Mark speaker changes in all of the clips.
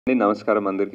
Speaker 1: అండి నమస్కారం అందరికీ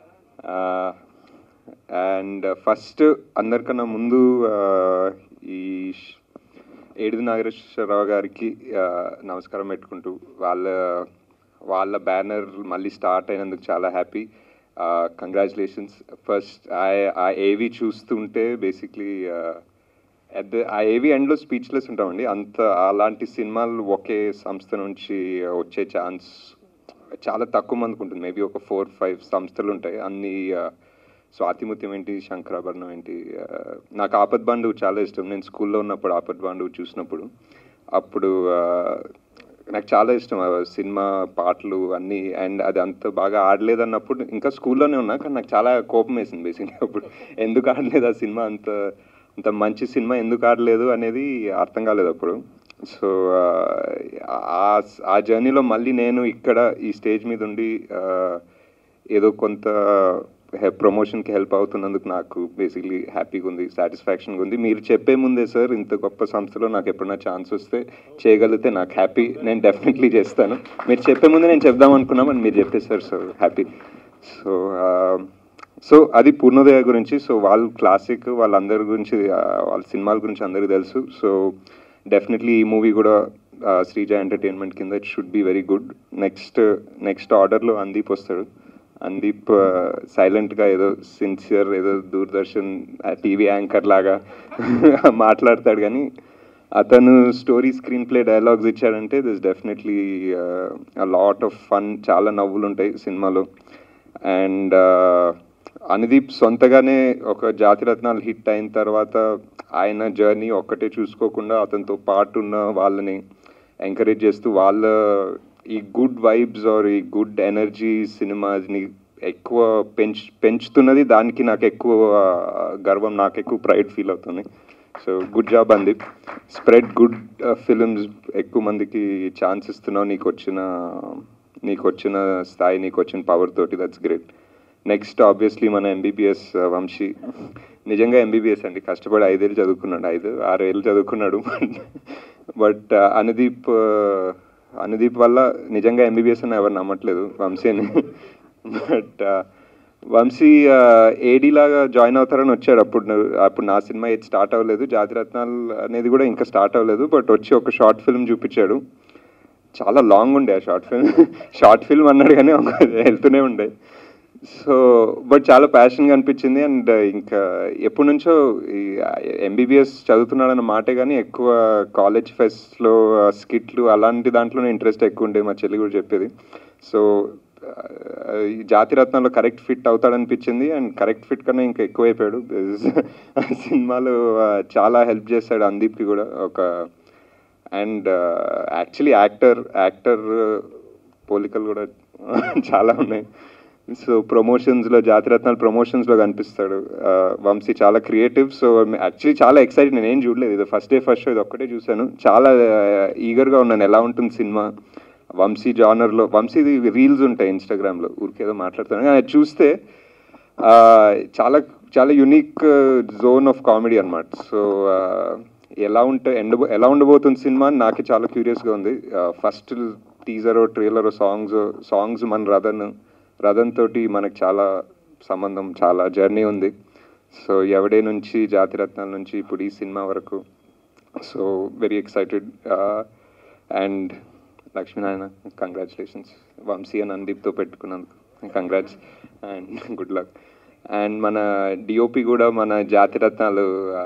Speaker 1: అండ్ ఫస్ట్ అందరికన్నా ముందు ఆ, ఈ ష్- ఏడుది నాగేశ్వరరావు గారికి ఆ, నమస్కారం పెట్టుకుంటూ వాళ్ళ వాళ్ళ బ్యానర్ మళ్ళీ స్టార్ట్ అయినందుకు చాలా హ్యాపీ కంగ్రాచులేషన్స్ ఫస్ట్ ఆ ఏవి చూస్తుంటే బేసిక్లీ అట్ ద ఆ ఏవి ఎండ్లో స్పీచ్లెస్ ఉంటామండి అంత అలాంటి సినిమాలు ఒకే సంస్థ నుంచి వచ్చే ఛాన్స్ చాలా తక్కువ మందికి ఉంటుంది మేబీ ఒక ఫోర్ ఫైవ్ సంస్థలు ఉంటాయి అన్ని ఆ, స్వాతిముత్యం ఏంటి శంకరాభరణం ఏంటి ఆ, నాకు ఆపద్ బాంధవ్ చాలా ఇష్టం నేను స్కూల్లో ఉన్నప్పుడు ఆపద్ బాంధవ్ చూసినప్పుడు అప్పుడు ఆ, నాకు చాలా ఇష్టం ఆ సినిమా పాటలు అన్నీ అండ్ అది అంత బాగా ఆడలేదు అన్నప్పుడు ఇంకా స్కూల్లోనే ఉన్నా కానీ నాకు చాలా కోపం వేసింది బేసిక్గా అప్పుడు ఎందుకు ఆడలేదు ఆ సినిమా అంత అంత మంచి సినిమా ఎందుకు ఆడలేదు అనేది అర్థం కాలేదు అప్పుడు సో ఆ ఆ జర్నీలో మళ్ళీ నేను ఇక్కడ ఈ స్టేజ్ మీద ఉండి ఆ, ఏదో కొంత ప్రమోషన్కి హెల్ప్ అవుతున్నందుకు నాకు బేసిక్లీ హ్యాపీగా ఉంది సాటిస్ఫాక్షన్గా ఉంది మీరు చెప్పే ముందే సార్ ఇంత గొప్ప సంస్థలో నాకు ఎప్పుడైనా ఛాన్స్ వస్తే చేయగలిగితే నాకు హ్యాపీ నేను డెఫినెట్లీ చేస్తాను మీరు చెప్పే ముందే నేను చెప్దాం అనుకున్నామని మీరు చెప్పేశారు సో హ్యాపీ సో సో అది పూర్ణోదయ గురించి సో వాళ్ళు క్లాసిక్ వాళ్ళందరి గురించి ఆ, వాళ్ళ సినిమాల గురించి అందరికీ తెలుసు సో డెఫినెట్లీ ఈ మూవీ కూడా ఆ, శ్రీజ ఎంటర్టైన్మెంట్ కింద it should be very good next next ఆర్డర్లో అందీప్ వస్తాడు అందీప్ సైలెంట్గా ఏదో సిన్సియర్ ఏదో దూరదర్శన్ టీవీ యాంకర్ లాగా మాట్లాడతాడు కానీ అతను స్టోరీ స్క్రీన్ ప్లే డైలాగ్స్ ఇచ్చాడంటే this definitely lot of fun చాలా నవ్వులు ఉంటాయి సినిమాలో అండ్ అనుదీప్ సొంతగానే ఒక జాతిరత్నాలు హిట్ అయిన తర్వాత ఆయన జర్నీ ఒక్కటే చూసుకోకుండా అతనితో పాటు ఉన్న వాళ్ళని ఎంకరేజ్ చేస్తూ వాళ్ళ ఈ గుడ్ వైబ్స్ ఆర్ ఈ గుడ్ ఎనర్జీ సినిమాని ఎక్కువ పెంచ్ పెంచుతున్నది దానికి నాకు ఎక్కువ ఆ, గర్వం నాకు ఎక్కువ ప్రైడ్ ఫీల్ అవుతుంది so good job Andeep spread good films ఎక్కువ మందికి ఛాన్స్ ఇస్తున్నావు నీకు వచ్చిన నీకు వచ్చిన స్థాయి నీకు వచ్చిన పవర్ తోటి దట్స్ గ్రేట్ నెక్స్ట్ ఆబ్వియస్లీ మన ఎంబీబీఎస్ వంశీ నిజంగా ఎంబీబీఎస్ అండి కష్టపడి ఐదేళ్ళు చదువుకున్నాడు ఐదు ఆరు ఏళ్ళు చదువుకున్నాడు బట్ అనుదీప్ uh, అనుదీప్ వల్ల నిజంగా ఎంబీబీఎస్ అని ఎవరు నమ్మట్లేదు వంశీ అని బట్ వంశీ ఏడీ లాగా జాయిన్ అవుతారని వచ్చాడు అప్పుడు అప్పుడు నా సినిమా ఏది స్టార్ట్ అవ్వలేదు జాతిరత్నాలు అనేది కూడా ఇంకా స్టార్ట్ అవ్వలేదు బట్ వచ్చి ఒక షార్ట్ ఫిల్మ్ చూపించాడు చాలా లాంగ్ ఉండే ఆ షార్ట్ ఫిల్మ్ షార్ట్ ఫిల్మ్ అన్నాడు కానీ ఒక వెళ్తూనే ఉండే సో బట్ చాలా ప్యాషన్గా అనిపించింది అండ్ ఇంకా ఎప్పటి నుంచో ఈ ఎంబీబీఎస్ చదువుతున్నాడన్న మాటే కానీ ఎక్కువ కాలేజ్ ఫెస్ట్లో స్కిట్లు అలాంటి దాంట్లోనే ఇంట్రెస్ట్ ఎక్కువ ఉండే మా చెల్లి కూడా చెప్పేది సో ఈ జాతిరత్నంలో కరెక్ట్ ఫిట్ అవుతాడనిపించింది అండ్ కరెక్ట్ ఫిట్ కన్నా ఇంకా ఎక్కువ అయిపోయాడు సినిమాలో ఆ, చాలా హెల్ప్ చేశాడు అందీప్కి కూడా ఒక అండ్ యాక్చువల్లీ యాక్టర్ యాక్టర్ పోలికలు కూడా చాలా ఉన్నాయి సో ప్రమోషన్స్లో జాతిరత్నాలు ప్రమోషన్స్లో కనిపిస్తాడు ఆ, వంశీ చాలా క్రియేటివ్ సో యాక్చువల్లీ చాలా ఎక్సైటెడ్ నేను ఏం చూడలేదు ఇది ఫస్ట్ డే ఫస్ట్ షో ఇది ఒక్కటే చూశాను చాలా ఈగర్గా ఉన్నాను ఎలా ఉంటుంది సినిమా వంశీ జానర్లో వంశీది రీల్స్ ఉంటాయి ఇన్స్టాగ్రామ్లో ఊరికేదో మాట్లాడుతాను కానీ అది చూస్తే ఆ, చాలా చాలా యునిక్ జోన్ ఆఫ్ కామెడీ అనమాట సో ఎలా ఉంటే ఎండ ఎలా ఉండబోతుంది సినిమా అని నాకు చాలా క్యూరియస్గా ఉంది first teaser trailer songs songs మన రథన్ రథన్ తోటి మనకు చాలా సంబంధం చాలా జర్నీ ఉంది సో ఎవడే నుంచి జాతిరత్నాల నుంచి ఇప్పుడు ఈ సినిమా వరకు so very excited and Lakshminarayana congratulations Vamsi అని అందీప్తో పెట్టుకున్నందుకు congrats and good luck and మన డిఓపి కూడా మన జాతిరత్నాలు ఆ,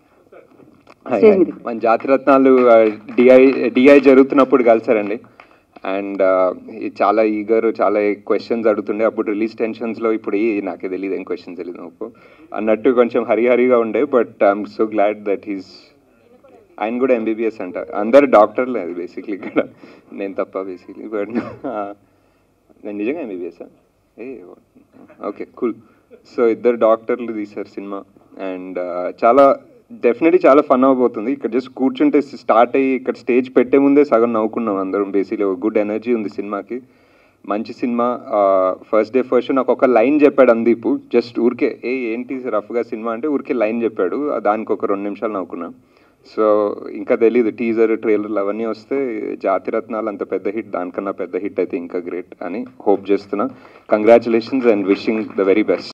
Speaker 2: Stage మీదకి.
Speaker 1: మన జాతిరత్నాలు డిఐ డిఐ జరుగుతున్నప్పుడు కలిసారండి అండ్ చాలా ఈగర్ చాలా క్వశ్చన్స్ అడుగుతుండే అప్పుడు రిలీజ్ టెన్షన్స్లో ఇప్పుడు ఏ నాకే తెలియదు ఏం క్వశ్చన్స్ తెలియదు నాకు అన్నట్టు కొంచెం హరిహరిగా ఉండే but I'm so glad that he's ఆయన కూడా ఎంబీబీఎస్ అంట అందరు డాక్టర్లే అది బేసిక్లీ ఇక్కడ నేను తప్ప బేసిక్లీ బట్ నేను నిజంగా ఎంబీబీఎస్ ఏ ఓకే కూల్ సో ఇద్దరు డాక్టర్లు తీశారు సినిమా అండ్ చాలా డెఫినెట్లీ చాలా ఫన్ అవబోతుంది ఇక్కడ జస్ట్ కూర్చుంటే స్టార్ట్ అయ్యి ఇక్కడ స్టేజ్ పెట్టే ముందే సగం నవ్వుకున్నాం అందరం బేసిక్లీ ఒక గుడ్ ఎనర్జీ ఉంది సినిమాకి మంచి సినిమా ఫస్ట్ డే ఫస్ట్ నాకు ఒక లైన్ చెప్పాడు అందీపు జస్ట్ ఊరికే ఏ ఏంటి రఫ్గా సినిమా అంటే ఊరికే లైన్ చెప్పాడు దానికి ఒక రెండు నిమిషాలు నవ్వుకున్నా సో ఇంకా తెలియదు టీజర్ ట్రైలర్లు అవన్నీ వస్తే జాతిరత్నాలు అంత పెద్ద హిట్ దానికన్నా పెద్ద హిట్ అయితే ఇంకా గ్రేట్ అని హోప్ చేస్తున్నా congratulations and wishing the very best